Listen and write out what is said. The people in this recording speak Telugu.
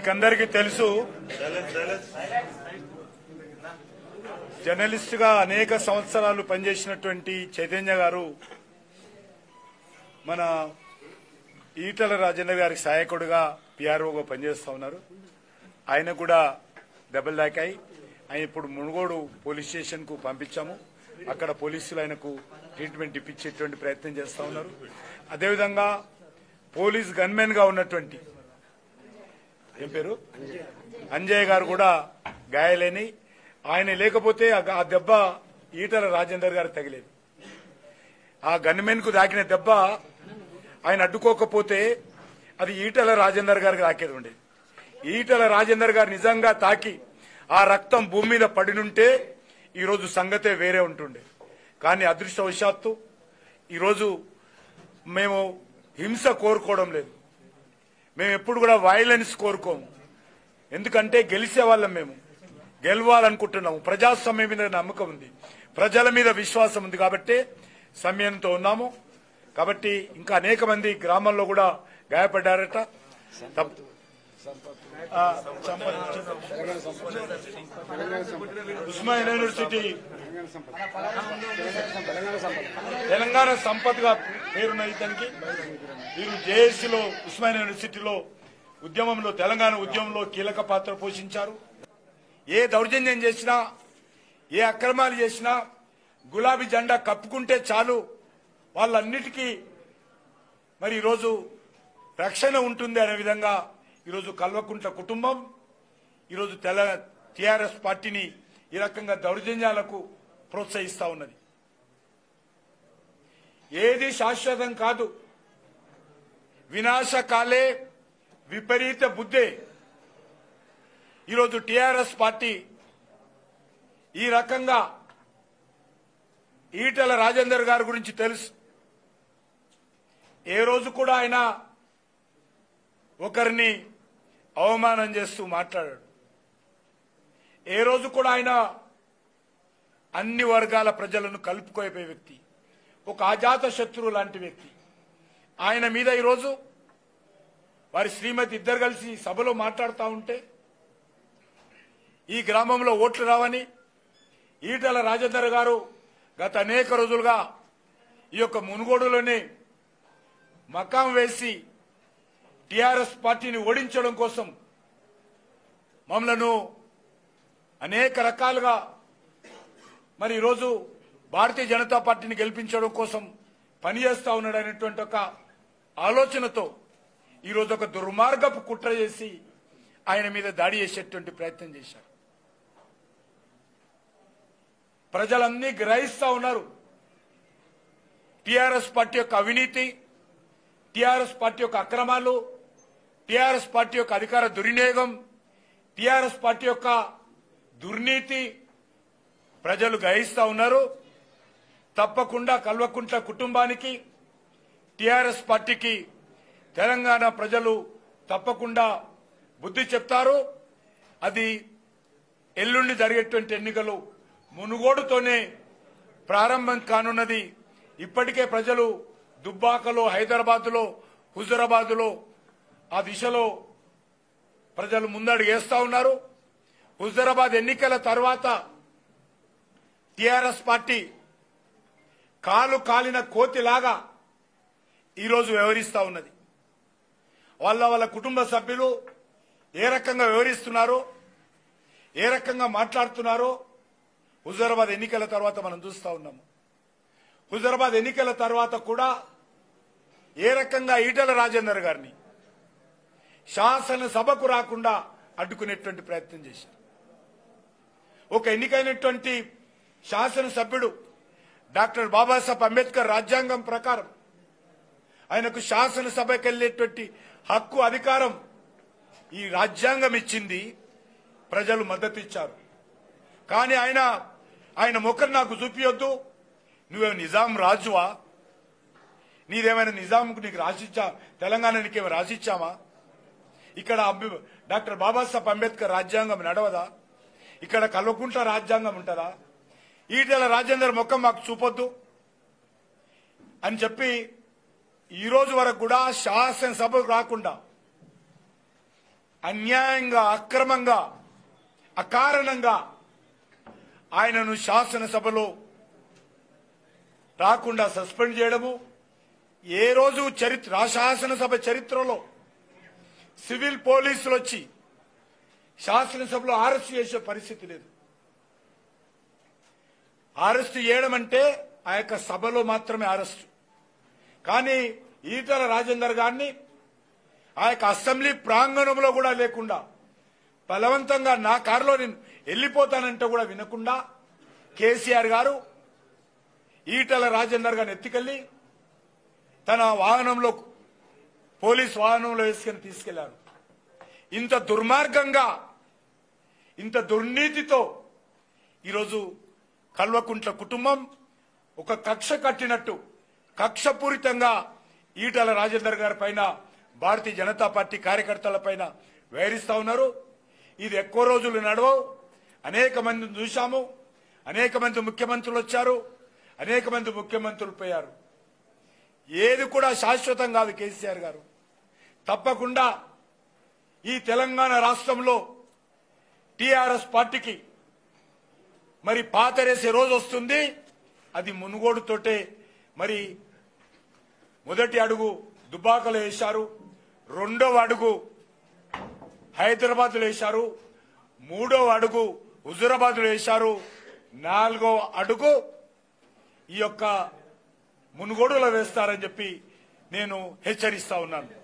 మీకందరికీ తెలుసు జర్నలిస్ట్ గా అనేక సంవత్సరాలు పనిచేసినటువంటి చైతన్య గారు మన ఈటల రాజేందర్ గారికి సహాయకుడిగా పిఆర్ఓగా పనిచేస్తా ఉన్నారు ఆయన కూడా దెబ్బలు తాకాయి ఆయన ఇప్పుడు మునుగోడు పోలీస్ స్టేషన్ కు పంపించాము అక్కడ పోలీసులు ఆయనకు ట్రీట్మెంట్ ఇప్పించేటువంటి ప్రయత్నం చేస్తా ఉన్నారు అదేవిధంగా పోలీస్ గన్మెన్ గా ఉన్నటువంటి ఏం పేరు అంజయ్ గారు కూడా గాయాలేని ఆయన లేకపోతే ఆ గ- ఆ దెబ్బ ఈటల రాజేందర్ గారు తగిలేదు ఆ గన్మెన్ కు తాకిన దెబ్బ ఆయన అడ్డుకోకపోతే అది ఈటల రాజేందర్ గారికి తాకేది ఉండేది ఈటల రాజేందర్ గారు నిజంగా తాకి ఆ రక్తం భూమి మీద పడినుంటే ఈరోజు సంగతే వేరే ఉంటుండే కానీ అదృష్టవశాత్తు ఈరోజు మేము హింస కోరుకోవడం లేదు మేము ఎప్పుడు కూడా వైలెన్స్ కోరుకోము ఎందుకంటే గెలిచే వాళ్ళం మేము గెలవాలనుకుంటున్నాము ప్రజాస్వామ్యం మీద నమ్మకం ఉంది ప్రజల మీద విశ్వాసం ఉంది కాబట్టి సమయంతో ఉన్నాము కాబట్టి ఇంకా అనేక మంది గ్రామాల్లో కూడా గాయపడ్డారట తప్ప- ఆ, సంపత్ ఉస్మానియా యూనివర్సిటీ తెలంగాణ సంపత్గా పేరున్న ఇతనికి వీరు జేఏసీలో ఉస్మానియా యూనివర్సిటీలో ఉద్యమంలో తెలంగాణ ఉద్యమంలో కీలక పాత్ర పోషించారు ఏ దౌర్జన్యం చేసినా ఏ అక్రమాలు చేసినా గులాబీ జెండా కప్పుకుంటే చాలు వాళ్ళన్నిటికీ మరి ఈరోజు రక్షణ ఉంటుంది అనే విధంగా ఈరోజు కల్వకుంట్ల కుటుంబం ఈరోజు తెల టిఆర్ఎస్ పార్టీని ఈ రకంగా దౌర్జన్యాలకు ప్రోత్సహిస్తా ఉన్నది ఏది శాశ్వతం కాదు వినాశకాలే విపరీత బుద్ధే ఈరోజు టిఆర్ఎస్ పార్టీ ఈ రకంగా ఈటల రాజేందర్ గారి గురించి తెలుసు ఏ రోజు కూడా ఆయన ఒకరిని అవమానం చేస్తూ మాట్లాడాడు ఏ రోజు కూడా ఆయన అన్ని వర్గాల ప్రజలను కలుపుకోపోయే వ్యక్తి ఒక అజాత శత్రువు లాంటి వ్యక్తి ఆయన మీద ఈరోజు వారి శ్రీమతి ఇద్దరు కలిసి సభలో మాట్లాడుతూ ఉంటే ఈ గ్రామంలో ఓట్లు రావని ఈటల రాజేందర్ గారు గత అనేక రోజులుగా ఈ యొక్క మునుగోడులోనే మకాం వేసి టిఆర్ఎస్ పార్టీని ఓడించడం కోసం మమ్మలను అనేక రకాలుగా మరి ఈరోజు భారతీయ జనతా పార్టీని గెలిపించడం కోసం పనిచేస్తా ఉన్నాడు అనేటువంటి ఒక ఆలోచనతో ఈరోజు ఒక దుర్మార్గపు కుట్ర చేసి ఆయన మీద దాడి చేసేటువంటి ప్రయత్నం చేశారు ప్రజలన్నీ గ్రహిస్తా ఉన్నారు టిఆర్ఎస్ పార్టీ యొక్క అవినీతి టిఆర్ఎస్ పార్టీ యొక్క అక్రమాలు టిఆర్ఎస్ పార్టీ యొక్క అధికార దుర్వినియోగం టిఆర్ఎస్ పార్టీ యొక్క దుర్నీతి ప్రజలు గ్రహిస్తా ఉన్నారు తప్పకుండా కల్వకుంట్ల కుటుంబానికి టిఆర్ఎస్ పార్టీకి తెలంగాణ ప్రజలు తప్పకుండా బుద్ధి చెప్తారు అది ఎల్లుండి జరిగేటువంటి ఎన్నికలు మునుగోడుతోనే ప్రారంభం కానున్నది ఇప్పటికే ప్రజలు దుబ్బాకలో హైదరాబాద్లో హుజురాబాద్లో ఆ దిశలో ప్రజలు ముందడుగేస్తా ఉన్నారు హుజురాబాద్ ఎన్నికల తర్వాత టిఆర్ఎస్ పార్టీ కాలు కాలిన కోతిలాగా ఈరోజు వ్యవహరిస్తా ఉన్నది వాళ్ళ వాళ్ళ కుటుంబ సభ్యులు ఏ రకంగా వ్యవహరిస్తున్నారో ఏ రకంగా మాట్లాడుతున్నారో హుజరాబాద్ ఎన్నికల తర్వాత మనం చూస్తా ఉన్నాము హుజరాబాద్ ఎన్నికల తర్వాత కూడా ఏ రకంగా ఈటల రాజేందర్ గారిని శాసనసభకు రాకుండా అడ్డుకునేటువంటి ప్రయత్నం చేశారు ఒక ఎన్నికైనటువంటి శాసనసభ్యుడు డాక్టర్ బాబాసాహెబ్ అంబేద్కర్ రాజ్యాంగం ప్రకారం ఆయనకు శాసనసభకి వెళ్ళేటువంటి హక్కు అధికారం ఈ రాజ్యాంగం ఇచ్చింది ప్రజలు మద్దతు ఇచ్చారు కానీ ఆయన ఆయన ముఖం నాకు చూపియొద్దు నువ్వే నిజాం రాజువా నీదేమైనా నిజాంకు నీకు రాసిచ్చా తెలంగాణ నీకేమైనా రాసిచ్చామా ఇక్కడ అంబి- డాక్టర్ బాబాసాహెబ్ అంబేద్కర్ రాజ్యాంగం నడవదా ఇక్కడ కల్వకుంట్ల రాజ్యాంగం ఉంటుందా ఈటెల రాజేందర్ ముఖం మాకు చూపొద్దు అని చెప్పి ఈ రోజు వరకు కూడా శాసనసభకు రాకుండా అన్యాయంగా అక్రమంగా అకారణంగా ఆయనను శాసనసభలో రాకుండా సస్పెండ్ చేయడము ఏ రోజు చరిత్ర ఆ శాసనసభ చరిత్రలో సివిల్ పోలీసులు వచ్చి శాసనసభలో అరెస్ట్ చేసే పరిస్థితి లేదు అరెస్ట్ చేయడం అంటే ఆ యొక్క సభలో మాత్రమే అరెస్ట్ కానీ ఈటల రాజేందర్ గారిని ఆ యొక్క అసెంబ్లీ ప్రాంగణంలో కూడా లేకుండా బలవంతంగా నా కారులో నేను వెళ్ళిపోతానంటే కూడా వినకుండా కేసీఆర్ గారు ఈటల రాజేందర్ గారిని ఎత్తుకెళ్లి తన వాహనంలో పోలీస్ వాహనంలో వేసుకొని తీసుకెళ్లారు ఇంత దుర్మార్గంగా ఇంత దుర్నీతితో ఈరోజు కల్వకుంట్ల కుటుంబం ఒక కక్ష కట్టినట్టు కక్షపూరితంగా ఈటల రాజేందర్ గారి పైన భారతీయ జనతా పార్టీ కార్యకర్తల పైన వేరిస్తా ఉన్నారు ఇది ఎక్కువ రోజులు నడవవు అనేక మందిని చూశాము అనేక మంది ముఖ్యమంత్రులు వచ్చారు అనేక మంది ముఖ్యమంత్రులు పోయారు ఏది కూడా శాశ్వతం కాదు కేసీఆర్ గారు తప్పకుండా ఈ తెలంగాణ రాష్ట్రంలో టిఆర్ఎస్ పార్టీకి మరి పాతరేసే రోజు వస్తుంది అది మునుగోడుతోటే మరి మొదటి అడుగు దుబాకలో వేశారు రెండవ అడుగు హైదరాబాద్లో వేశారు మూడవ అడుగు హుజురాబాద్లో వేశారు నాలుగో అడుగు ఈ యొక్క మునుగోడులో వేస్తారని చెప్పి నేను హెచ్చరిస్తా ఉన్నాను